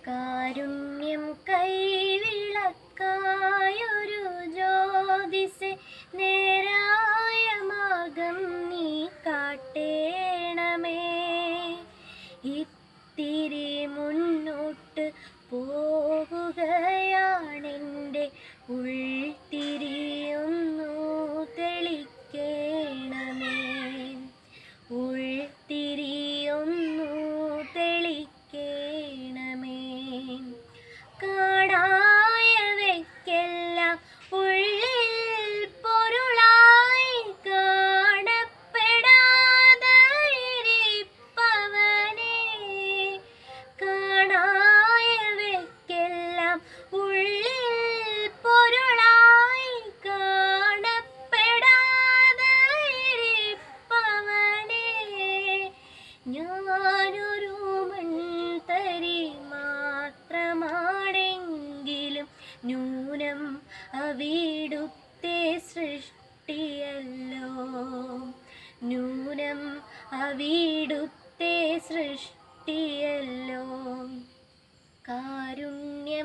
കാരുണ്യം കൈവിളക്കായൊരു ജ്യോതിസെ നേരായ മാർഗം നീ കാട്ടേണമേ ഇത്തിരി മുന്നോട്ട് പോകുകയാണെൻ്റെ ഉൾത്തിരിയൊന്നു തെളിക്കേണമേ ഉൾത്തിരിയൊന്നു തെളിക്കേണമേ കാണായവയ്ക്കെല്ലാം ഉള്ളിൽ പൊരുളായി കാണപ്പെടാതെ ഇരിപ്പവനേ കാണായവയ്ക്കെല്ലാം ഉള്ളിൽ പൊരുളായി കാണപ്പെടാതെ ഇരിപ്പവനേ ഞാനൊരു മൺതരി മാത്രമാണെങ്കിലും ന്യൂനം അവിടുത്തെ സൃഷ്ടിയല്ലോ ന്യൂനം അവിടുത്തെ സൃഷ്ടിയല്ലോ കാരുണ്യം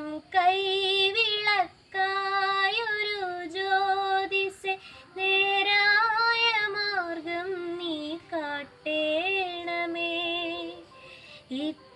കൈവിളക്കായൊരു ജ്യോതിസെ നേരായ മാർഗം നീ കാട്ടേണമേ ഇത്തിരി